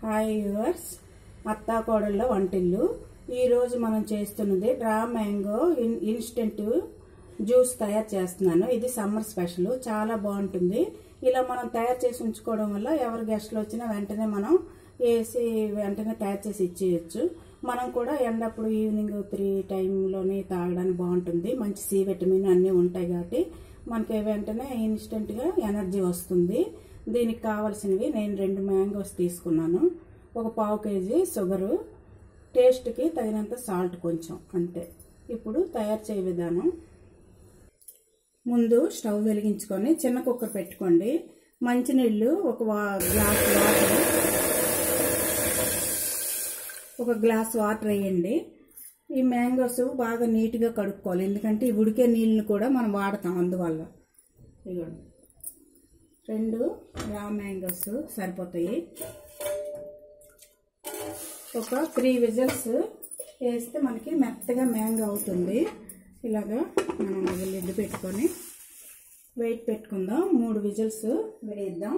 hi yours అత్తా కోడళ్ళ వంటిల్లు ఈరోజు మనం చేస్తున్నది డ్రా మ్యాంగో ఇన్ ఇన్స్టెంట్ జ్యూస్ తయారు చేస్తున్నాను ఇది సమ్మర్ స్పెషల్ చాలా బాగుంటుంది ఇలా మనం తయారు చేసి ఉంచుకోవడం వల్ల ఎవరు గెస్ట్లు వచ్చినా వెంటనే మనం వేసి వెంటనే తయారు చేసి ఇచ్చేయచ్చు మనం కూడా ఎండప్పుడు ఈవినింగ్ త్రీ టైంలోనే తాగడానికి బాగుంటుంది మంచి సి విటమిన్ అన్నీ ఉంటాయి కాబట్టి మనకి వెంటనే ఇన్స్టెంట్గా ఎనర్జీ వస్తుంది దీనికి కావాల్సినవి నేను రెండు మ్యాంగోస్ తీసుకున్నాను ఒక పావు కేజీ షుగరు టేస్ట్కి తగినంత సాల్ట్ కొంచెం అంతే ఇప్పుడు తయారు చేయ విధానం ముందు స్టవ్ వెలిగించుకొని చిన్న కుక్కర్ పెట్టుకోండి మంచినీళ్ళు ఒక వా గ్లాస్ వాటర్ ఒక గ్లాస్ వాటర్ వేయండి ఈ మ్యాంగోస్ బాగా నీట్గా కడుక్కోవాలి ఎందుకంటే ఈ ఉడికే నీళ్ళని కూడా మనం వాడతాం అందువల్ల ఇదిగోండి రెండు రా మ్యాంగోస్ సరిపోతాయి ఒక త్రీ విజిల్స్ వేస్తే మనకి మెత్తగా మ్యాంగో అవుతుంది ఇలాగా మనం లిడ్ పెట్టుకొని వెయిట్ పెట్టుకుందాం మూడు విజిల్స్ వేయిద్దాం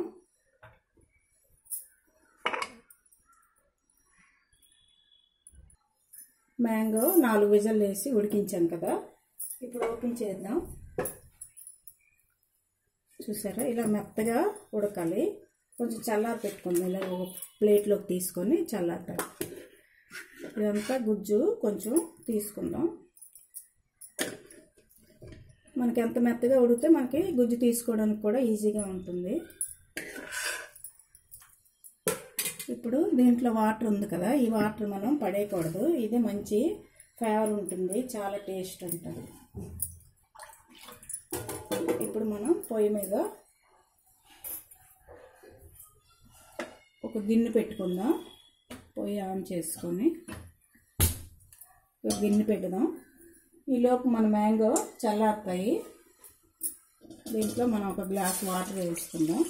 మ్యాంగో నాలుగు విజల్ వేసి ఉడికించాను కదా ఇప్పుడు ఓపెన్ చేద్దాం చూసారా ఇలా మెత్తగా ఉడకాలి కొంచెం చల్లారి పెట్టుకుందాం ఇలా ఒక ప్లేట్లోకి తీసుకొని చల్లారి ఇదంతా గుజ్జు కొంచెం తీసుకుందాం మనకి ఎంత మెత్తగా ఉడికితే మనకి గుజ్జు తీసుకోవడానికి కూడా ఈజీగా ఉంటుంది ఇప్పుడు దీంట్లో వాటర్ ఉంది కదా ఈ వాటర్ మనం పడేయకూడదు ఇది మంచి ఫ్లేవర్ ఉంటుంది చాలా టేస్ట్ ఉంటుంది ఇప్పుడు మనం పొయ్యి మీద ఒక గిన్నె పెట్టుకుందాం పొయ్యి ఆన్ చేసుకొని ఒక గిన్నె పెట్టుదాం ఈలోపు మన మ్యాంగో చల్లారుతాయి దీంట్లో మనం ఒక గ్లాస్ వాటర్ వేసుకుందాం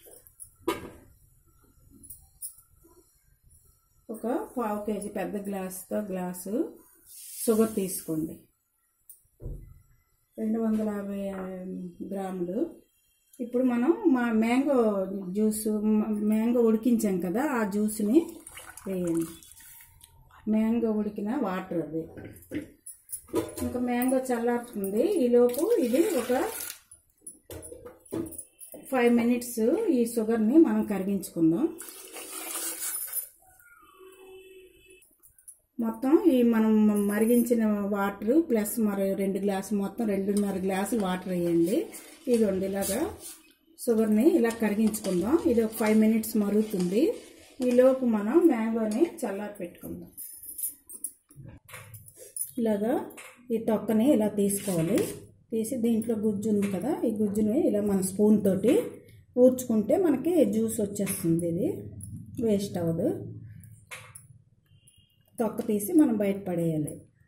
ఒక పావు కేజీ పెద్ద గ్లాస్తో గ్లాసు షుగర్ తీసుకోండి రెండు వందల యాభై గ్రాములు ఇప్పుడు మనం మా మ్యాంగో జ్యూస్ మ్యాంగో ఉడికించాం కదా ఆ జ్యూస్ని వేయండి మ్యాంగో ఉడికిన వాటర్ అది ఇంకా మ్యాంగో చల్లారుతుంది ఈలోపు ఇది ఒక ఫైవ్ మినిట్స్ ఈ షుగర్ని మనం కరిగించుకుందాం మొత్తం ఈ మనం మరిగించిన వాటర్ ప్లస్ మరి రెండు గ్లాసులు మొత్తం రెండున్నర గ్లాసులు వాటర్ వేయండి ఇదిగోండి ఇలాగా షుగర్ని ఇలా కరిగించుకుందాం ఇది ఒక ఫైవ్ మినిట్స్ మరుగుతుంది ఈలోపు మనం మ్యాంగోని చల్లారి పెట్టుకుందాం ఇలాగా ఈ తొక్కని ఇలా తీసుకోవాలి తీసి దీంట్లో గుజ్జు ఉంది కదా ఈ గుజ్జుని ఇలా మన స్పూన్ తోటి ఊడ్చుకుంటే మనకి జ్యూస్ వచ్చేస్తుంది ఇది వేస్ట్ అవ్వదు తొక్క తీసి మనం బయట పడేయాలి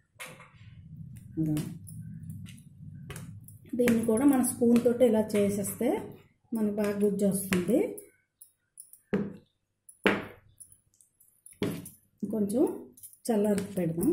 దీన్ని కూడా మన స్పూన్ తోటి ఇలా చేసేస్తే మనకు బాగా గుజ్జు వస్తుంది కొంచెం చల్లారి పెడదాం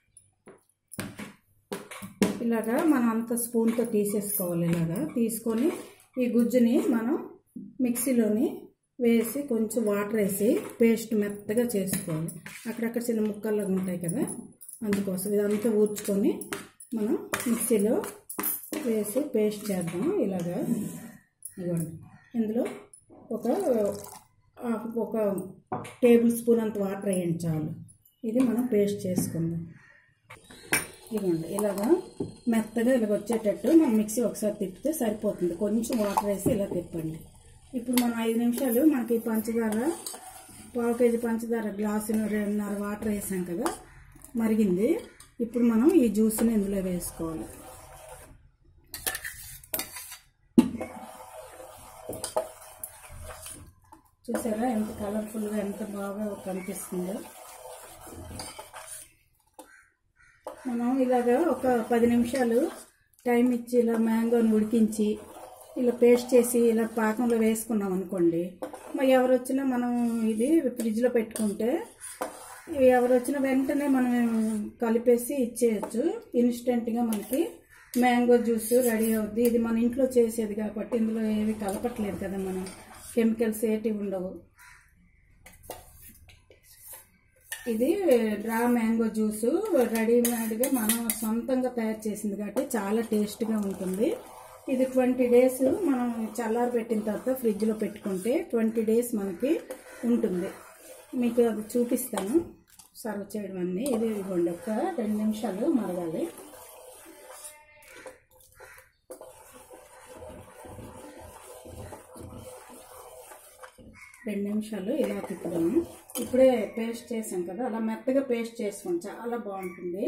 ఇలాగా మనం అంత స్పూన్తో తీసేసుకోవాలి ఇలాగా తీసుకొని ఈ గుజ్జుని మనం మిక్సీలోని వేసి కొంచెం వాటర్ వేసి పేస్ట్ మెత్తగా చేసుకోవాలి అక్కడక్కడ చిన్న ముక్కల్లాగా ఉంటాయి కదా అందుకోసం ఇదంతా ఊడ్చుకొని మనం మిక్సీలో వేసి పేస్ట్ చేద్దాం ఇలాగా ఇవ్వండి ఇందులో ఒక ఒక టేబుల్ స్పూన్ అంత వాటర్ వేయండి చాలు ఇది మనం పేస్ట్ చేసుకుందాం ఇదిగోండి ఇలాగా మెత్తగా ఇలాగ వచ్చేటట్టు మనం మిక్సీ ఒకసారి తిప్పితే సరిపోతుంది కొంచెం వాటర్ వేసి ఇలా తిప్పండి ఇప్పుడు మనం ఐదు నిమిషాలు మనకి పంచదార పావు కేజీ పంచదార గ్లాసు రెండున్నర వాటర్ వేసాం కదా మరిగింది ఇప్పుడు మనం ఈ జ్యూస్ని ఇందులో వేసుకోవాలి చూసారా ఎంత కలర్ఫుల్గా ఎంత బాగా కనిపిస్తుందో మనం ఇలాగ ఒక పది నిమిషాలు టైం ఇచ్చి ఇలా మ్యాంగోని ఉడికించి ఇలా పేస్ట్ చేసి ఇలా పాకంలో వేసుకున్నాం అనుకోండి మరి ఎవరు వచ్చినా మనం ఇది ఫ్రిడ్జ్లో పెట్టుకుంటే ఎవరు వచ్చినా వెంటనే మనం కలిపేసి ఇచ్చేయచ్చు ఇన్స్టెంట్గా మనకి మ్యాంగో జ్యూస్ రెడీ అవుద్ది ఇది మన ఇంట్లో చేసేది కాబట్టి ఇందులో ఏవి కలపట్లేదు కదా మనం కెమికల్స్ ఏటి ఉండవు ఇది డ్రా మ్యాంగో జ్యూస్ రెడీమేడ్గా మనం సొంతంగా తయారు చేసింది కాబట్టి చాలా టేస్ట్గా ఉంటుంది ఇది ట్వంటీ డేస్ మనం చల్లారి పెట్టిన తర్వాత ఫ్రిడ్జ్లో పెట్టుకుంటే ట్వంటీ డేస్ మనకి ఉంటుంది మీకు అది చూపిస్తాను సర్వ్ చేయడం అన్నీ ఇది ఇవ్వండి ఒక రెండు నిమిషాలు మరగాలి రెండు నిమిషాలు ఇలా తిప్పుదాము ఇప్పుడే పేస్ట్ చేసాం కదా అలా మెత్తగా పేస్ట్ చేసుకోండి చాలా బాగుంటుంది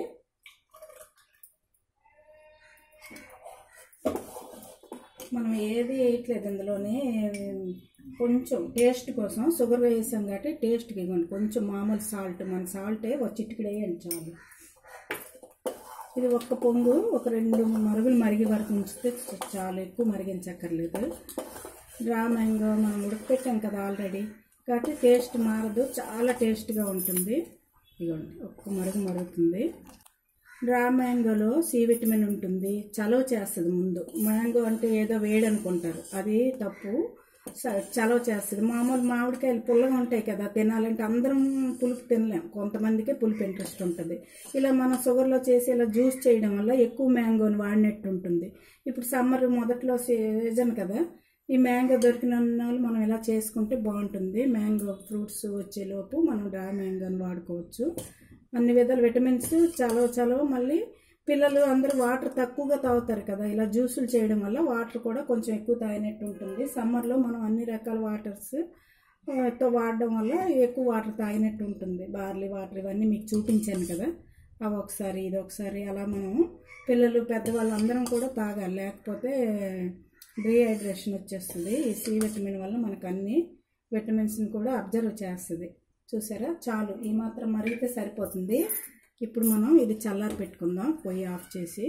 మనం ఏది వేయట్లేదు ఇందులోనే కొంచెం టేస్ట్ కోసం షుగర్ వేసాం కాబట్టి టేస్ట్కి ఇవ్వండి కొంచెం మామూలు సాల్ట్ మన సాల్టే ఒక చిటికెడు వేయండి చాలు ఇది ఒక్క పొంగు ఒక రెండు మరుగులు మరిగి వరకు ఉంచితే చాలు ఎక్కువ మరిగించక్కర్లేదు డ్రా మ్యాంగో మనం ఉడకపెట్టాం కదా ఆల్రెడీ కాబట్టి టేస్ట్ మారదు చాలా టేస్ట్గా ఉంటుంది ఇదిగోండి ఒక్క మరుగు మరుగుతుంది డ్రా మ్యాంగోలో సి విటమిన్ ఉంటుంది చలవ చేస్తుంది ముందు మ్యాంగో అంటే ఏదో వేడి అనుకుంటారు అది తప్పు స- చలవ చేస్తుంది మామూలు మామిడికాయలు పుల్లగా ఉంటాయి కదా తినాలంటే అందరం పులుపు తినలేం కొంతమందికే పులుపు ఇంట్రెస్ట్ ఉంటుంది ఇలా మనం షుగర్లో చేసి ఇలా జ్యూస్ చేయడం వల్ల ఎక్కువ మ్యాంగోని వాడినట్టు ఉంటుంది ఇప్పుడు సమ్మర్ మొదట్లో సీజన్ కదా ఈ మ్యాంగో దొరికిన వాళ్ళు మనం ఇలా చేసుకుంటే బాగుంటుంది మ్యాంగో ఫ్రూట్స్ వచ్చేలోపు మనం డ్రా మ్యాంగోని వాడుకోవచ్చు అన్ని విధాల విటమిన్స్ చలవ చలవ మళ్ళీ పిల్లలు అందరూ వాటర్ తక్కువగా తాగుతారు కదా ఇలా జ్యూసులు చేయడం వల్ల వాటర్ కూడా కొంచెం ఎక్కువ తాగినట్టు ఉంటుంది సమ్మర్లో మనం అన్ని రకాల వాటర్స్ ఆ, తో వాడడం వల్ల ఎక్కువ వాటర్ తాగినట్టు ఉంటుంది బార్లీ వాటర్ ఇవన్నీ మీకు చూపించాను కదా అవి ఒకసారి ఇది ఒకసారి అలా మనం పిల్లలు పెద్దవాళ్ళు అందరం కూడా తాగాలి లేకపోతే డీహైడ్రేషన్ వచ్చేస్తుంది ఈ సి విటమిన్ వల్ల మనకు అన్ని విటమిన్స్ని కూడా అబ్జర్వ్ చేస్తుంది చూసారా చాలు ఈ మాత్రం మరిగితే సరిపోతుంది ఇప్పుడు మనం ఇది చల్లారి పెట్టుకుందాం పొయ్యి ఆఫ్ చేసి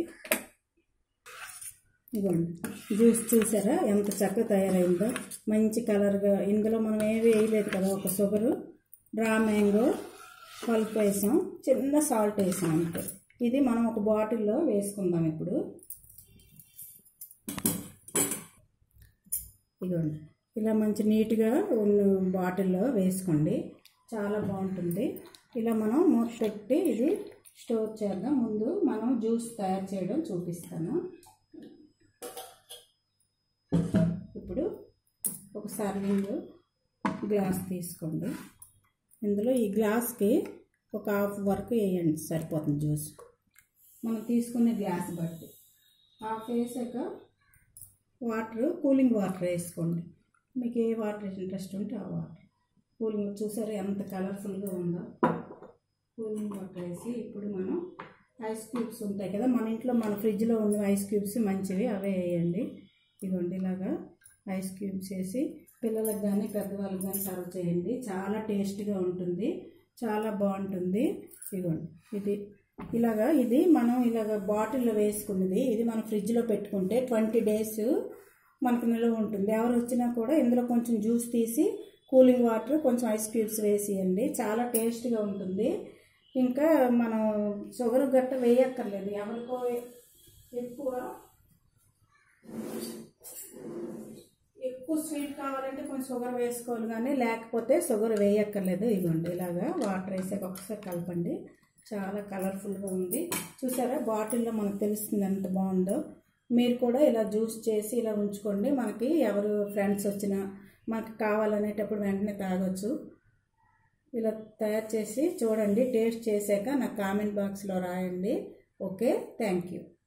ఇదిగోండి జ్యూస్ చూసారా ఎంత చక్కగా తయారైందో మంచి కలర్గా ఇందులో మనం ఏవి వేయలేదు కదా ఒక షుగరు డ్రా మ్యాంగో పల్ప్ వేసాం చిన్న సాల్ట్ వేసాం అంతే ఇది మనం ఒక బాటిల్లో వేసుకుందాం ఇప్పుడు ఇదిగోండి ఇలా మంచి నీట్గా ఉన్న బాటిల్లో వేసుకోండి చాలా బాగుంటుంది ఇలా మనం మూత పెట్టి ఇది స్టోర్ చేద్దాం ముందు మనం జ్యూస్ తయారు చేయడం చూపిస్తాను ఇప్పుడు ఒక సర్వింగ్ గ్లాస్ తీసుకోండి ఇందులో ఈ గ్లాస్కి ఒక హాఫ్ వరకు వేయండి సరిపోతుంది జ్యూస్ మనం తీసుకునే గ్లాస్ బట్టి హాఫ్ వేసాక వాటర్ కూలింగ్ వాటర్ వేసుకోండి మీకు ఏ వాటర్ ఇంట్రెస్ట్ ఉంటే ఆ వాటర్ కూలింగ్ చూసారా ఎంత కలర్ఫుల్గా ఉందో కూలింగ్ వాటర్ వేసి ఇప్పుడు మనం ఐస్ క్యూబ్స్ ఉంటాయి కదా మన ఇంట్లో మన ఫ్రిడ్జ్లో ఉన్న ఐస్ క్యూబ్స్ మంచివి అవే వేయండి ఇదిగోండి ఇలాగా ఐస్ క్యూబ్స్ వేసి పిల్లలకు కానీ పెద్దవాళ్ళకి కానీ సర్వ్ చేయండి చాలా టేస్ట్గా ఉంటుంది చాలా బాగుంటుంది ఇదిగోండి ఇది ఇలాగా ఇది మనం ఇలాగ బాటిల్లో వేసుకున్నది ఇది మనం ఫ్రిడ్జ్లో పెట్టుకుంటే ట్వంటీ డేస్ మనకు నిల్వ ఉంటుంది ఎవరు వచ్చినా కూడా ఇందులో కొంచెం జ్యూస్ తీసి కూలింగ్ వాటర్ కొంచెం ఐస్ క్యూబ్స్ వేసియండి చాలా టేస్ట్గా ఉంటుంది ఇంకా మనం షుగర్ గట్ట వేయక్కర్లేదు ఎవరికో ఎక్కువ ఎక్కువ స్వీట్ కావాలంటే కొంచెం షుగర్ వేసుకోవాలి కానీ లేకపోతే షుగర్ వేయక్కర్లేదు ఇదిగోండి ఇలాగా వాటర్ వేసాక ఒకసారి కలపండి చాలా కలర్ఫుల్గా ఉంది చూసారా బాటిల్లో మనకు తెలుస్తుంది ఎంత బాగుందో మీరు కూడా ఇలా జ్యూస్ చేసి ఇలా ఉంచుకోండి మనకి ఎవరు ఫ్రెండ్స్ వచ్చినా మనకు కావాలనేటప్పుడు వెంటనే తాగొచ్చు ఇలా తయారు చేసి చూడండి టేస్ట్ చేశాక నాకు కామెంట్ బాక్స్లో రాయండి ఓకే థ్యాంక్ యూ